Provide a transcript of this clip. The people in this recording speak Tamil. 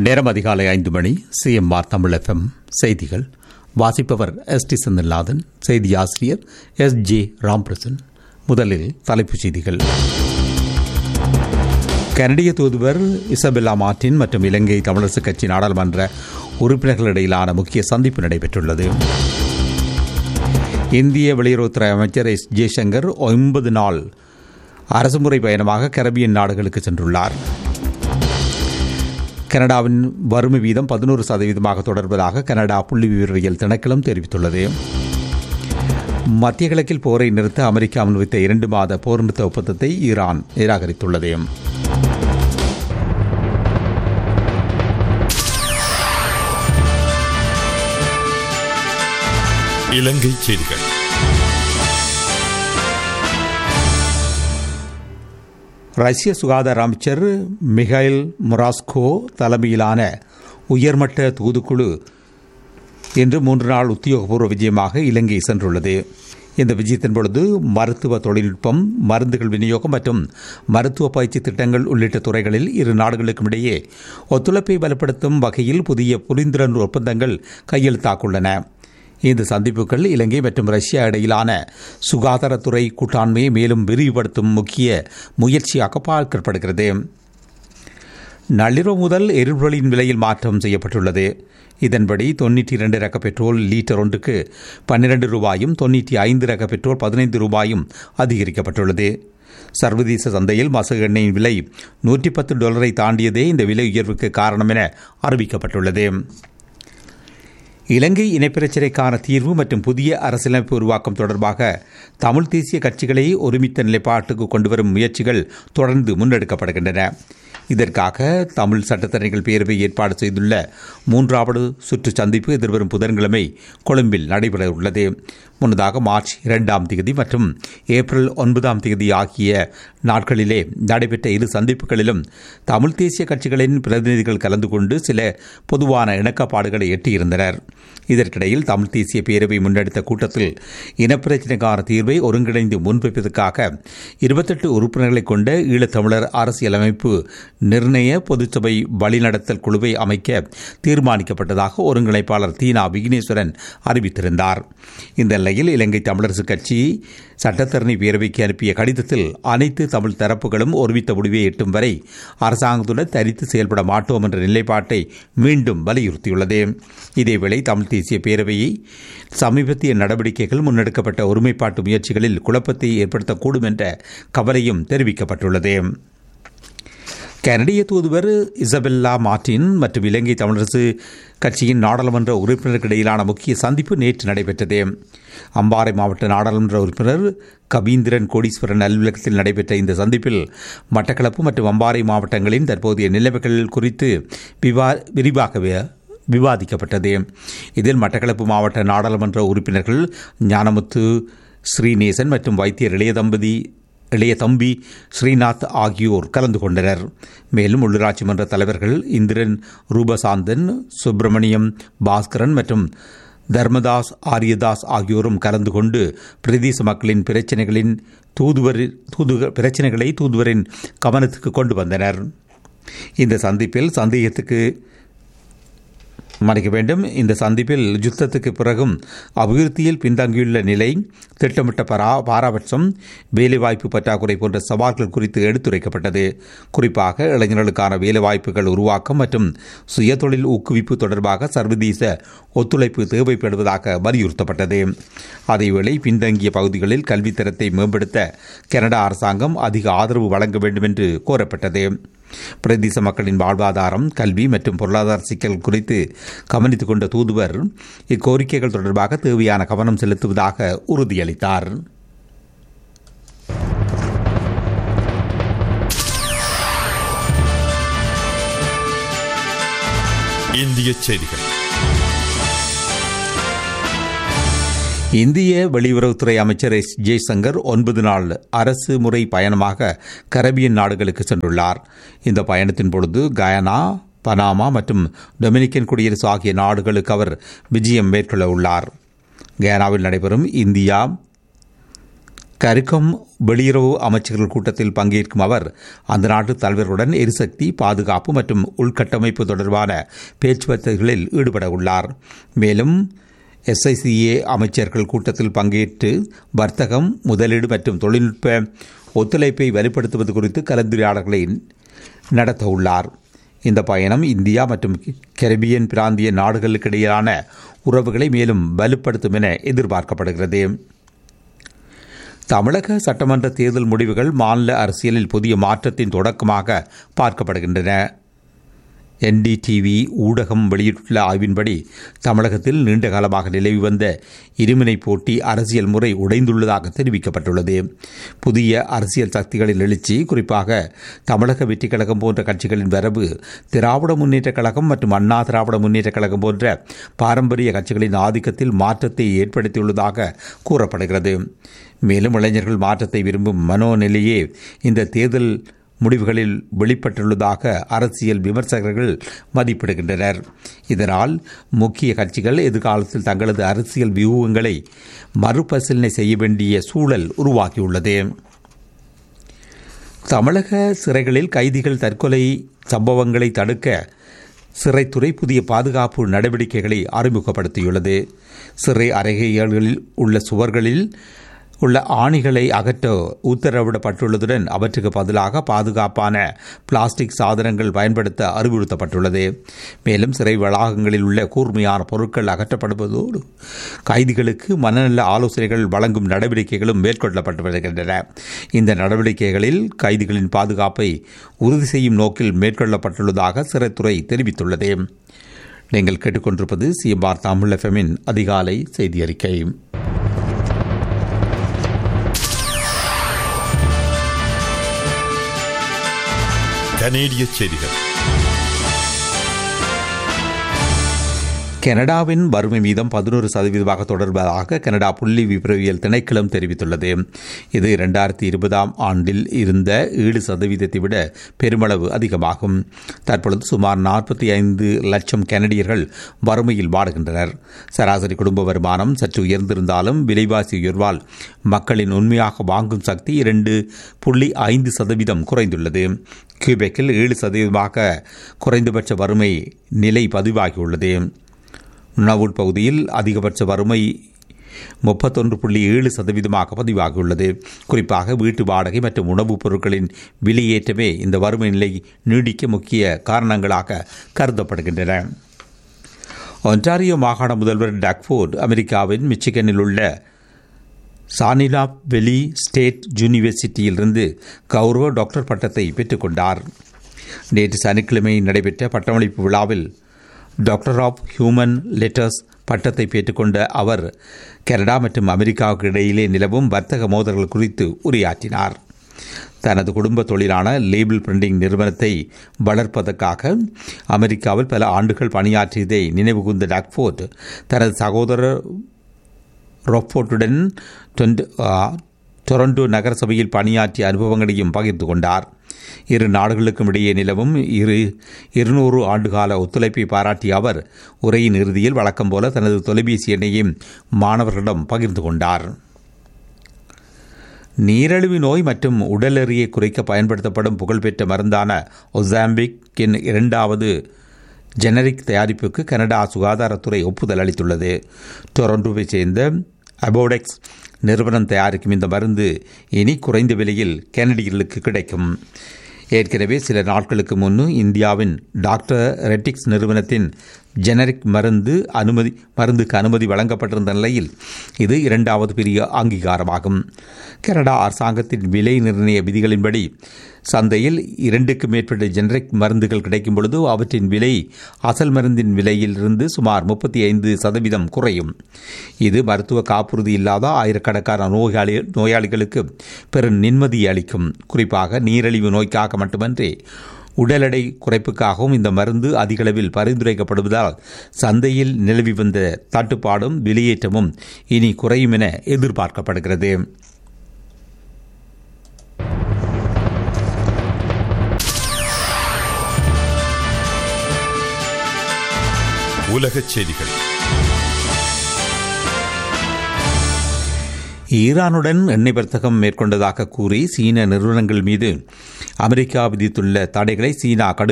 நேரம் அதிகாலை ஐந்து மணி சிஎம்ஆர் தமிழ் எஃப்எம் செய்திகள் வாசிப்பவர் எஸ் டி செந்தில்நாதன் செய்தி ஆசிரியர் எஸ் ஜே ராம்பிரசன் முதலில் தலைப்புச் செய்திகள் கனடிய தூதுவர் இசபெல்லா மார்டின் மற்றும் இலங்கை தமிழரசுக் கட்சி நாடாளுமன்ற உறுப்பினர்களிடையிலான முக்கிய சந்திப்பு நடைபெற்றுள்ளது இந்திய வெளியுறவுத்துறை அமைச்சர் எஸ் ஜெய்சங்கர் ஒன்பது நாள் அரசுமுறை பயணமாக கரபியன் நாடுகளுக்கு சென்றுள்ளார் கனடாவின் வறுமை வீதம் பதினோரு சதவீதமாக தொடர்வதாக கனடா புள்ளி விவரவியல் திணைக்களம் தெரிவித்துள்ளது மத்திய கிழக்கில் போரை நிறுத்த அமெரிக்கா முன்வைத்த இரண்டு மாத போர் நிறுத்த ஒப்பந்தத்தை ஈரான் நிராகரித்துள்ளது இலங்கை செய்திகள் ரஷ்ய சுகாதார அமைச்சர் மிகைல் முராஸ்கோ தலைமையிலான உயர்மட்ட தூதுக்குழு இன்று மூன்று நாள் உத்தியோகபூர்வ விஜயமாக இலங்கை சென்றுள்ளது இந்த விஜயத்தின் பொழுது மருத்துவ தொழில்நுட்பம் மருந்துகள் விநியோகம் மற்றும் மருத்துவ பயிற்சி திட்டங்கள் உள்ளிட்ட துறைகளில் இரு நாடுகளுக்கும் இடையே ஒத்துழைப்பை பலப்படுத்தும் வகையில் புதிய புரிந்துணர்வு ஒப்பந்தங்கள் கையெழுத்தாக்குள்ளன இந்த சந்திப்புகள் இலங்கை மற்றும் ரஷ்யா இடையிலான சுகாதாரத்துறை கூட்டாண்மையை மேலும் விரிவுபடுத்தும் முக்கிய முயற்சியாக பார்க்கப்படுகிறது நள்ளிரவு முதல் எரிபொருளின் விலையில் மாற்றம் செய்யப்பட்டுள்ளது இதன்படி தொண்ணூற்றி இரண்டு ரக பெட்ரோல் லீட்டர் ஒன்றுக்கு பன்னிரண்டு ரூபாயும் தொண்ணூற்றி ஐந்து ரக பெட்ரோல் பதினைந்து ரூபாயும் அதிகரிக்கப்பட்டுள்ளது சர்வதேச சந்தையில் மசகு எண்ணெயின் விலை நூற்றி பத்து டாலரை தாண்டியதே இந்த விலை உயர்வுக்கு காரணம் என அறிவிக்கப்பட்டுள்ளது இலங்கை இனப்பிரச்சினைக்கான தீர்வு மற்றும் புதிய அரசியலமைப்பு உருவாக்கம் தொடர்பாக தமிழ் தேசிய கட்சிகளை ஒருமித்த நிலைப்பாட்டுக்கு கொண்டுவரும் முயற்சிகள் தொடர்ந்து முன்னெடுக்கப்படுகின்றன இதற்காக தமிழ் சட்டத்தரணிகள் பேரவை ஏற்பாடு செய்துள்ள மூன்றாவது சுற்று சந்திப்பு எதிர்வரும் புதன்கிழமை கொழும்பில் நடைபெற உள்ளது முன்னதாக மார்ச் இரண்டாம் தேதி மற்றும் ஏப்ரல் ஒன்பதாம் தேதி ஆகிய நாட்களிலே நடைபெற்ற இரு சந்திப்புகளிலும் தமிழ் தேசிய கட்சிகளின் பிரதிநிதிகள் கலந்து கொண்டு சில பொதுவான இணக்கப்பாடுகளை எட்டியிருந்தனர் இதற்கிடையில் தமிழ் தேசிய பேரவை முன்னெடுத்த கூட்டத்தில் இனப்பிரச்சினைக்கான தீர்வை ஒருங்கிணைந்து முன்வைப்பதற்காக இருபத்தெட்டு உறுப்பினர்களை கொண்ட ஈழத்தமிழர் அரசியலமைப்பு நிர்ணய பொதுச்சபை வழிநடத்தல் குழுவை அமைக்க தீர்மானிக்கப்பட்டதாக ஒருங்கிணைப்பாளர் தீனா விக்னேஸ்வரன் அறிவித்திருந்தார் இந்த நிலையில் இலங்கை தமிழரசுக் கட்சி சட்டத்தரணி பேரவைக்கு அனுப்பிய கடிதத்தில் அனைத்து தமிழ் தரப்புகளும் ஒருமித்த முடிவை எட்டும் வரை அரசாங்கத்துடன் தரித்து செயல்பட மாட்டோம் என்ற நிலைப்பாட்டை மீண்டும் வலியுறுத்தியுள்ளது இதேவேளை தமிழ் தேசிய பேரவையை சமீபத்திய நடவடிக்கைகள் முன்னெடுக்கப்பட்ட ஒருமைப்பாட்டு முயற்சிகளில் குழப்பத்தை ஏற்படுத்தக்கூடும் என்ற கவலையும் தெரிவிக்கப்பட்டுள்ளது கனடிய தூதுவர் இசபெல்லா மார்டின் மற்றும் இலங்கை தமிழரசு கட்சியின் நாடாளுமன்ற உறுப்பினருக்கிடையிலான முக்கிய சந்திப்பு நேற்று நடைபெற்றது அம்பாறை மாவட்ட நாடாளுமன்ற உறுப்பினர் கபீந்திரன் கோடீஸ்வரன் அலுவலகத்தில் நடைபெற்ற இந்த சந்திப்பில் மட்டக்களப்பு மற்றும் அம்பாறை மாவட்டங்களின் தற்போதைய நிலைமைகள் குறித்து விவா விரிவாக விவாதிக்கப்பட்டது இதில் மட்டக்களப்பு மாவட்ட நாடாளுமன்ற உறுப்பினர்கள் ஞானமுத்து ஸ்ரீநேசன் மற்றும் வைத்தியர் இளைய தம்பதி இளைய தம்பி ஸ்ரீநாத் ஆகியோர் கலந்து கொண்டனர் மேலும் உள்ளூராட்சி மன்ற தலைவர்கள் இந்திரன் ரூபசாந்தன் சுப்பிரமணியம் பாஸ்கரன் மற்றும் தர்மதாஸ் ஆரியதாஸ் ஆகியோரும் கலந்து கொண்டு பிரதேச மக்களின் பிரச்சனைகளின் தூதுவர் தூது பிரச்சனைகளை தூதுவரின் கவனத்துக்கு கொண்டு வந்தனர் இந்த சந்திப்பில் சந்தேகத்துக்கு மறைக்க வேண்டும் இந்த சந்திப்பில் யுத்தத்துக்கு பிறகும் அபிவிருத்தியில் பின்தங்கியுள்ள நிலை திட்டமிட்ட பரா பாராபட்சம் வேலைவாய்ப்பு பற்றாக்குறை போன்ற சவால்கள் குறித்து எடுத்துரைக்கப்பட்டது குறிப்பாக இளைஞர்களுக்கான வேலைவாய்ப்புகள் உருவாக்கம் மற்றும் சுயதொழில் ஊக்குவிப்பு தொடர்பாக சர்வதேச ஒத்துழைப்பு தேவைப்படுவதாக வலியுறுத்தப்பட்டது அதேவேளை பின்தங்கிய பகுதிகளில் கல்வித்தரத்தை மேம்படுத்த கனடா அரசாங்கம் அதிக ஆதரவு வழங்க வேண்டும் என்று கோரப்பட்டது பிரதேச மக்களின் வாழ்வாதாரம் கல்வி மற்றும் பொருளாதார சிக்கல் குறித்து கவனித்துக் கொண்ட தூதுவர் இக்கோரிக்கைகள் தொடர்பாக தேவையான கவனம் செலுத்துவதாக உறுதியளித்தார் இந்திய செய்திகள் இந்திய வெளியுறவுத்துறை அமைச்சர் எஸ் ஜெய்சங்கர் ஒன்பது நாள் அரசு முறை பயணமாக கரபியன் நாடுகளுக்கு சென்றுள்ளார் இந்த பயணத்தின் பொழுது கயானா பனாமா மற்றும் டொமினிக்கன் குடியரசு ஆகிய நாடுகளுக்கு அவர் விஜயம் மேற்கொள்ள உள்ளார் கயானாவில் நடைபெறும் இந்தியா கருக்கம் வெளியுறவு அமைச்சர்கள் கூட்டத்தில் பங்கேற்கும் அவர் அந்த நாட்டு தலைவர்களுடன் எரிசக்தி பாதுகாப்பு மற்றும் உள்கட்டமைப்பு தொடர்பான பேச்சுவார்த்தைகளில் ஈடுபட உள்ளார் மேலும் எஸ்ஐசிஏ அமைச்சர்கள் கூட்டத்தில் பங்கேற்று வர்த்தகம் முதலீடு மற்றும் தொழில்நுட்ப ஒத்துழைப்பை வலுப்படுத்துவது குறித்து கலந்துரையாடல்களை நடத்த உள்ளார் இந்த பயணம் இந்தியா மற்றும் கரிபியன் பிராந்திய நாடுகளுக்கிடையிலான உறவுகளை மேலும் வலுப்படுத்தும் என எதிர்பார்க்கப்படுகிறது தமிழக சட்டமன்ற தேர்தல் முடிவுகள் மாநில அரசியலில் புதிய மாற்றத்தின் தொடக்கமாக பார்க்கப்படுகின்றன என்டிடிவி ஊடகம் வெளியிட்டுள்ள ஆய்வின்படி தமிழகத்தில் நீண்ட காலமாக நிலவி வந்த இருமினை போட்டி அரசியல் முறை உடைந்துள்ளதாக தெரிவிக்கப்பட்டுள்ளது புதிய அரசியல் சக்திகளின் எழுச்சி குறிப்பாக தமிழக வெற்றிக் கழகம் போன்ற கட்சிகளின் வரவு திராவிட முன்னேற்றக் கழகம் மற்றும் அண்ணா திராவிட முன்னேற்றக் கழகம் போன்ற பாரம்பரிய கட்சிகளின் ஆதிக்கத்தில் மாற்றத்தை ஏற்படுத்தியுள்ளதாக கூறப்படுகிறது மேலும் இளைஞர்கள் மாற்றத்தை விரும்பும் மனோநிலையே இந்த தேர்தல் முடிவுகளில் வெளிப்பட்டுள்ளதாக அரசியல் விமர்சகர்கள் மதிப்பிடுகின்றனர் இதனால் முக்கிய கட்சிகள் எதிர்காலத்தில் தங்களது அரசியல் வியூகங்களை மறுபரிசீலனை செய்ய வேண்டிய சூழல் உருவாகியுள்ளது தமிழக சிறைகளில் கைதிகள் தற்கொலை சம்பவங்களை தடுக்க சிறைத்துறை புதிய பாதுகாப்பு நடவடிக்கைகளை அறிமுகப்படுத்தியுள்ளது சிறை அறைகளில் உள்ள சுவர்களில் உள்ள ஆணிகளை அகற்ற உத்தரவிடப்பட்டுள்ளதுடன் அவற்றுக்கு பதிலாக பாதுகாப்பான பிளாஸ்டிக் சாதனங்கள் பயன்படுத்த அறிவுறுத்தப்பட்டுள்ளது மேலும் சிறை வளாகங்களில் உள்ள கூர்மையான பொருட்கள் அகற்றப்படுவதோடு கைதிகளுக்கு மனநல ஆலோசனைகள் வழங்கும் நடவடிக்கைகளும் மேற்கொள்ளப்பட்டு வருகின்றன இந்த நடவடிக்கைகளில் கைதிகளின் பாதுகாப்பை உறுதி செய்யும் நோக்கில் மேற்கொள்ளப்பட்டுள்ளதாக சிறைத்துறை தெரிவித்துள்ளது நீங்கள் கேட்டுக்கொண்டிருப்பது சிஎம்ஆர் தமிழ் எஃப்எம்மின் அதிகாலை செய்தி அறிக்கை கனேடிய செய்திகள் கனடாவின் வறுமை வீதம் பதினோரு சதவீதமாக தொடர்வதாக கனடா புள்ளி விபரவியல் திணைக்களம் தெரிவித்துள்ளது இது இரண்டாயிரத்தி இருபதாம் ஆண்டில் இருந்த ஏழு சதவீதத்தை விட பெருமளவு அதிகமாகும் தற்பொழுது சுமார் நாற்பத்தி ஐந்து லட்சம் கனடியர்கள் வறுமையில் வாடுகின்றனர் சராசரி குடும்ப வருமானம் சற்று உயர்ந்திருந்தாலும் விலைவாசி உயர்வால் மக்களின் உண்மையாக வாங்கும் சக்தி இரண்டு புள்ளி ஐந்து சதவீதம் குறைந்துள்ளது கியூபெக்கில் ஏழு சதவீதமாக குறைந்தபட்ச வறுமை நிலை பதிவாகியுள்ளது நவுட் பகுதியில் அதிகபட்ச வறுமை முப்பத்தொன்று புள்ளி ஏழு சதவீதமாக பதிவாகியுள்ளது குறிப்பாக வீட்டு வாடகை மற்றும் உணவுப் பொருட்களின் விலையேற்றமே இந்த வறுமை நிலை நீடிக்க முக்கிய காரணங்களாக கருதப்படுகின்றன ஒன்டாரியோ மாகாண முதல்வர் டக்ஃபோர்ட் அமெரிக்காவின் மிச்சிகனில் உள்ள சானிலா வெலி ஸ்டேட் யூனிவர்சிட்டியிலிருந்து கௌரவ டாக்டர் பட்டத்தை பெற்றுக்கொண்டார் நேற்று சனிக்கிழமை நடைபெற்ற பட்டமளிப்பு விழாவில் டாக்டர் ஆஃப் ஹியூமன் லெட்டர்ஸ் பட்டத்தை பெற்றுக்கொண்ட அவர் கனடா மற்றும் அமெரிக்காவுக்கு இடையிலே நிலவும் வர்த்தக மோதல்கள் குறித்து உரையாற்றினார் தனது குடும்ப தொழிலான லேபிள் பிரிண்டிங் நிறுவனத்தை வளர்ப்பதற்காக அமெரிக்காவில் பல ஆண்டுகள் பணியாற்றியதை நினைவுகூர்ந்த டாக்ஃபோர்ட் தனது சகோதரர் ரொஃபோர்ட்டுடன் டொரண்டோ நகரசபையில் பணியாற்றிய அனுபவங்களையும் பகிர்ந்து கொண்டார் இரு நாடுகளுக்கும் இடையே நிலவும் இரு இருநூறு ஆண்டுகால ஒத்துழைப்பை பாராட்டிய அவர் உரையின் இறுதியில் வழக்கம் போல தனது தொலைபேசி எண்ணையும் மாணவர்களிடம் பகிர்ந்து கொண்டார் நீரிழிவு நோய் மற்றும் உடலெறியை குறைக்க பயன்படுத்தப்படும் புகழ்பெற்ற மருந்தான ஒசாம்பிக்கின் இரண்டாவது ஜெனரிக் தயாரிப்புக்கு கனடா சுகாதாரத்துறை ஒப்புதல் அளித்துள்ளது டொரண்டோவை சேர்ந்த அபோடெக்ஸ் நிறுவனம் தயாரிக்கும் இந்த மருந்து இனி குறைந்த விலையில் கனடியர்களுக்கு கிடைக்கும் ஏற்கனவே சில நாட்களுக்கு முன்னு இந்தியாவின் டாக்டர் ரெட்டிக்ஸ் நிறுவனத்தின் ஜெனரிக் மருந்து அனுமதி மருந்துக்கு அனுமதி வழங்கப்பட்டிருந்த நிலையில் இது இரண்டாவது பெரிய அங்கீகாரமாகும் கனடா அரசாங்கத்தின் விலை நிர்ணய விதிகளின்படி சந்தையில் இரண்டுக்கு மேற்பட்ட ஜெனரிக் மருந்துகள் கிடைக்கும் பொழுது அவற்றின் விலை அசல் மருந்தின் விலையிலிருந்து சுமார் முப்பத்தி ஐந்து சதவீதம் குறையும் இது மருத்துவ காப்புறுதி இல்லாத ஆயிரக்கணக்கான நோயாளி நோயாளிகளுக்கு பெரும் நிம்மதியை அளிக்கும் குறிப்பாக நீரிழிவு நோய்க்காக மட்டுமன்றி உடல் எடை குறைப்புக்காகவும் இந்த மருந்து அதிகளவில் பரிந்துரைக்கப்படுவதால் சந்தையில் நிலவி வந்த தட்டுப்பாடும் வெளியேற்றமும் இனி குறையும் என எதிர்பார்க்கப்படுகிறது உலகச் செய்திகள் ஈரானுடன் எண்ணெய் வர்த்தகம் மேற்கொண்டதாக கூறி சீன நிறுவனங்கள் மீது அமெரிக்கா விதித்துள்ள தடைகளை சீனா கடு